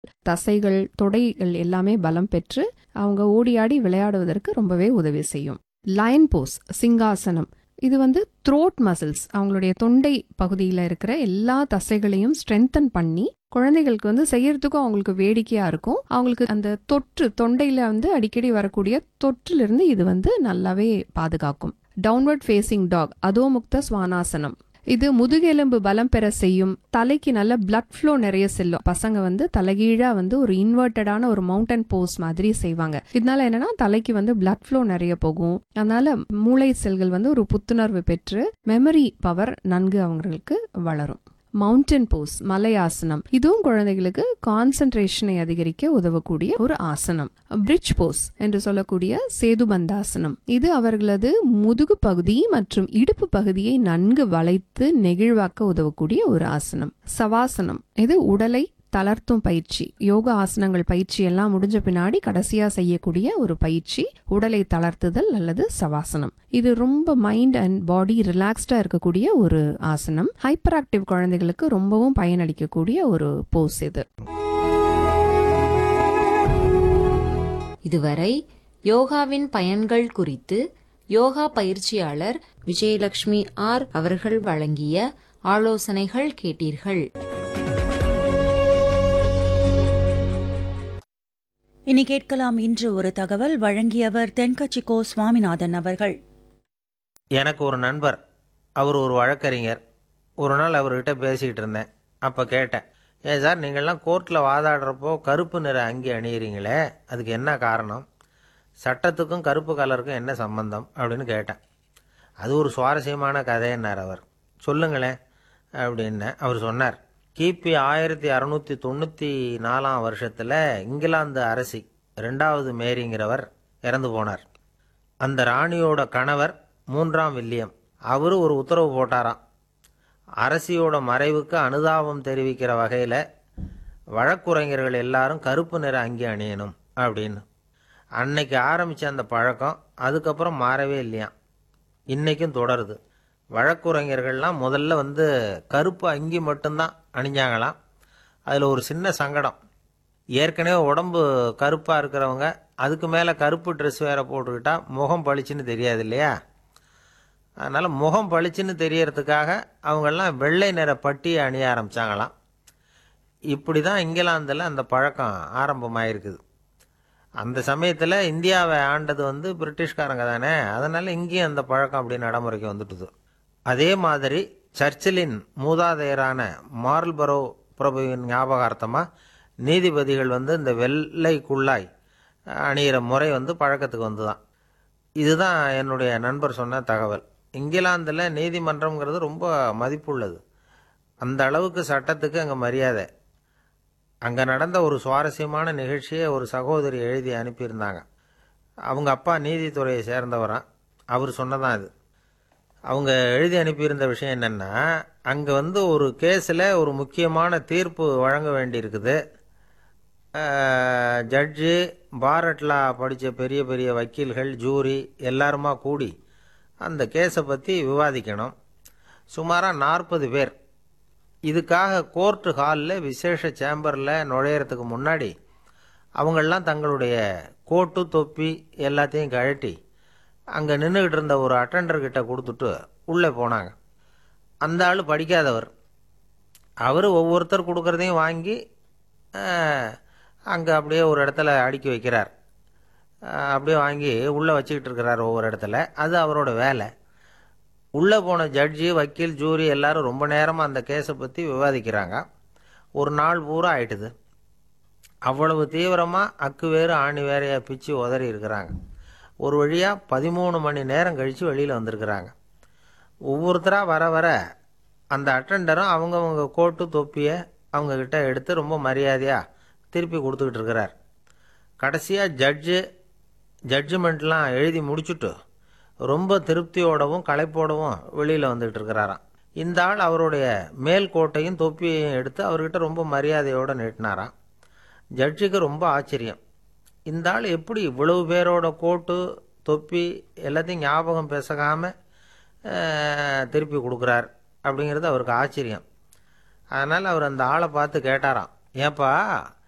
தசைகள் தொடைகள் எல்லாமே பலம் பெற்று அவங்க ஓடி ஆடி விளையாடுவதற்கு ரொம்பவே உதவி செய்யும் லயன் போஸ் சிங்காசனம் இது வந்து த்ரோட் மசில்ஸ் அவங்களுடைய தொண்டை பகுதியில் இருக்கிற எல்லா தசைகளையும் ஸ்ட்ரென்தன் பண்ணி குழந்தைகளுக்கு வந்து செய்யறதுக்கும் அவங்களுக்கு வேடிக்கையா இருக்கும் அவங்களுக்கு அந்த தொற்று தொண்டையில வந்து அடிக்கடி வரக்கூடிய தொற்றிலிருந்து இது வந்து நல்லாவே பாதுகாக்கும் டவுன்வர்ட் ஃபேசிங் டாக் அதோமுக்த சுவானாசனம் இது முதுகெலும்பு பலம் பெற செய்யும் தலைக்கு நல்ல பிளட் ஃப்ளோ நிறைய செல்லும் பசங்க வந்து தலைகீழா வந்து ஒரு இன்வெர்டடான ஒரு மவுண்டன் போஸ் மாதிரி செய்வாங்க இதனால என்னன்னா தலைக்கு வந்து பிளட் ஃப்ளோ நிறைய போகும் அதனால மூளை செல்கள் வந்து ஒரு புத்துணர்வு பெற்று மெமரி பவர் நன்கு அவங்களுக்கு வளரும் மவுண்டன் போஸ் மலை ஆசனம் இதுவும் குழந்தைகளுக்கு கான்சென்ட்ரேஷனை அதிகரிக்க உதவக்கூடிய ஒரு ஆசனம் பிரிட்ஜ் போஸ் என்று சொல்லக்கூடிய சேதுபந்தாசனம் இது அவர்களது முதுகு பகுதி மற்றும் இடுப்பு பகுதியை நன்கு வளைத்து நெகிழ்வாக்க உதவக்கூடிய ஒரு ஆசனம் சவாசனம் இது உடலை தளர்த்தும் பயிற்சி யோகா ஆசனங்கள் பயிற்சி எல்லாம் முடிஞ்ச பின்னாடி கடைசியா செய்யக்கூடிய ஒரு பயிற்சி உடலை தளர்த்துதல் அல்லது சவாசனம் இது ரொம்ப மைண்ட் அண்ட் பாடி ரிலாக்ஸ்டா இருக்கக்கூடிய ஒரு ஆசனம் ஹைப்பர் ஆக்டிவ் குழந்தைகளுக்கு ரொம்பவும் பயனளிக்கக்கூடிய ஒரு போஸ் இது இதுவரை யோகாவின் பயன்கள் குறித்து யோகா பயிற்சியாளர் விஜயலட்சுமி ஆர் அவர்கள் வழங்கிய ஆலோசனைகள் கேட்டீர்கள் இனி கேட்கலாம் இன்று ஒரு தகவல் வழங்கியவர் தென்கட்சிக்கோ சுவாமிநாதன் அவர்கள் எனக்கு ஒரு நண்பர் அவர் ஒரு வழக்கறிஞர் ஒரு நாள் அவர்கிட்ட பேசிக்கிட்டு இருந்தேன் அப்போ கேட்டேன் ஏன் சார் நீங்கள்லாம் கோர்ட்டில் வாதாடுறப்போ கருப்பு நிற அங்கி அணியிறீங்களே அதுக்கு என்ன காரணம் சட்டத்துக்கும் கருப்பு கலருக்கும் என்ன சம்பந்தம் அப்படின்னு கேட்டேன் அது ஒரு சுவாரஸ்யமான கதைன்னார் அவர் சொல்லுங்களேன் அப்படின்னு அவர் சொன்னார் கிபி ஆயிரத்தி அறநூற்றி தொண்ணூற்றி நாலாம் வருஷத்தில் இங்கிலாந்து அரசி ரெண்டாவது மேரிங்கிறவர் இறந்து போனார் அந்த ராணியோட கணவர் மூன்றாம் வில்லியம் அவரு ஒரு உத்தரவு போட்டாராம் அரசியோட மறைவுக்கு அனுதாபம் தெரிவிக்கிற வகையில் வழக்குரைஞர்கள் எல்லாரும் கருப்பு நிற அங்கி அணியணும் அப்படின்னு அன்னைக்கு ஆரம்பித்த அந்த பழக்கம் அதுக்கப்புறம் மாறவே இல்லையாம் இன்றைக்கும் தொடருது வழக்குரைஞர்கள்லாம் முதல்ல வந்து கருப்பு அங்கி மட்டும்தான் அணிஞ்சாங்களாம் அதில் ஒரு சின்ன சங்கடம் ஏற்கனவே உடம்பு கருப்பாக இருக்கிறவங்க அதுக்கு மேலே கருப்பு ட்ரெஸ் வேறு போட்டுக்கிட்டா முகம் பளிச்சுன்னு தெரியாது இல்லையா அதனால் முகம் பளிச்சுன்னு தெரியறதுக்காக அவங்கெல்லாம் வெள்ளை நிற பட்டியை அணிய ஆரம்பித்தாங்களாம் இப்படி தான் இங்கிலாந்தில் அந்த பழக்கம் ஆரம்பமாயிருக்குது அந்த சமயத்தில் இந்தியாவை ஆண்டது வந்து பிரிட்டிஷ்காரங்க தானே அதனால் இங்கேயும் அந்த பழக்கம் அப்படி நடைமுறைக்கு வந்துட்டுது அதே மாதிரி சர்ச்சிலின் மூதாதையரான மார்ல்பரோ பிரபுவின் ஞாபகார்த்தமாக நீதிபதிகள் வந்து இந்த வெள்ளை குள்ளாய் அணியிற முறை வந்து பழக்கத்துக்கு வந்து தான் இதுதான் என்னுடைய நண்பர் சொன்ன தகவல் இங்கிலாந்தில் நீதிமன்றம்ங்கிறது ரொம்ப மதிப்புள்ளது அந்த அளவுக்கு சட்டத்துக்கு அங்கே மரியாதை அங்கே நடந்த ஒரு சுவாரஸ்யமான நிகழ்ச்சியை ஒரு சகோதரி எழுதி அனுப்பியிருந்தாங்க அவங்க அப்பா நீதித்துறையை சேர்ந்தவரான் அவர் சொன்னதான் இது அவங்க எழுதி அனுப்பியிருந்த விஷயம் என்னென்னா அங்கே வந்து ஒரு கேஸில் ஒரு முக்கியமான தீர்ப்பு வழங்க வேண்டியிருக்குது ஜட்ஜு பாரட்லா படித்த பெரிய பெரிய வக்கீல்கள் ஜூரி எல்லாருமா கூடி அந்த கேஸை பற்றி விவாதிக்கணும் சுமாராக நாற்பது பேர் இதுக்காக கோர்ட்டு ஹாலில் விசேஷ சேம்பரில் நுழையிறதுக்கு முன்னாடி அவங்கெல்லாம் தங்களுடைய கோட்டு தொப்பி எல்லாத்தையும் கழட்டி அங்கே நின்றுக்கிட்டு இருந்த ஒரு அட்டண்டர்கிட்ட கொடுத்துட்டு உள்ளே போனாங்க அந்த ஆள் படிக்காதவர் அவர் ஒவ்வொருத்தர் கொடுக்குறதையும் வாங்கி அங்கே அப்படியே ஒரு இடத்துல அடுக்கி வைக்கிறார் அப்படியே வாங்கி உள்ளே வச்சுக்கிட்டு இருக்கிறார் ஒவ்வொரு இடத்துல அது அவரோட வேலை உள்ளே போன ஜட்ஜி வக்கீல் ஜூரி எல்லாரும் ரொம்ப நேரமாக அந்த கேஸை பற்றி விவாதிக்கிறாங்க ஒரு நாள் பூரா ஆயிட்டுது அவ்வளவு தீவிரமாக அக்கு வேறு ஆணி வேறையாக பிச்சு உதறி இருக்கிறாங்க ஒரு வழியாக பதிமூணு மணி நேரம் கழித்து வெளியில் வந்திருக்கிறாங்க ஒவ்வொருத்தராக வர வர அந்த அட்டண்டரும் அவங்கவுங்க கோட்டு தொப்பியை அவங்கக்கிட்ட எடுத்து ரொம்ப மரியாதையாக திருப்பி கொடுத்துக்கிட்டு இருக்கிறார் கடைசியாக ஜட்ஜு ஜட்ஜ்மெண்ட்லாம் எழுதி முடிச்சுட்டு ரொம்ப திருப்தியோடவும் களைப்போடவும் வெளியில் வந்துக்கிட்டு இருக்கிறாராம் இந்த ஆள் அவருடைய மேல் கோட்டையும் தொப்பியையும் எடுத்து அவர்கிட்ட ரொம்ப மரியாதையோடு நீட்டினாராம் ஜட்ஜுக்கு ரொம்ப ஆச்சரியம் இந்த ஆள் எப்படி இவ்வளவு பேரோட கோட்டு தொப்பி எல்லாத்தையும் ஞாபகம் பேசகாமல் திருப்பி கொடுக்குறார் அப்படிங்கிறது அவருக்கு ஆச்சரியம் அதனால் அவர் அந்த ஆளை பார்த்து கேட்டாராம் ஏப்பா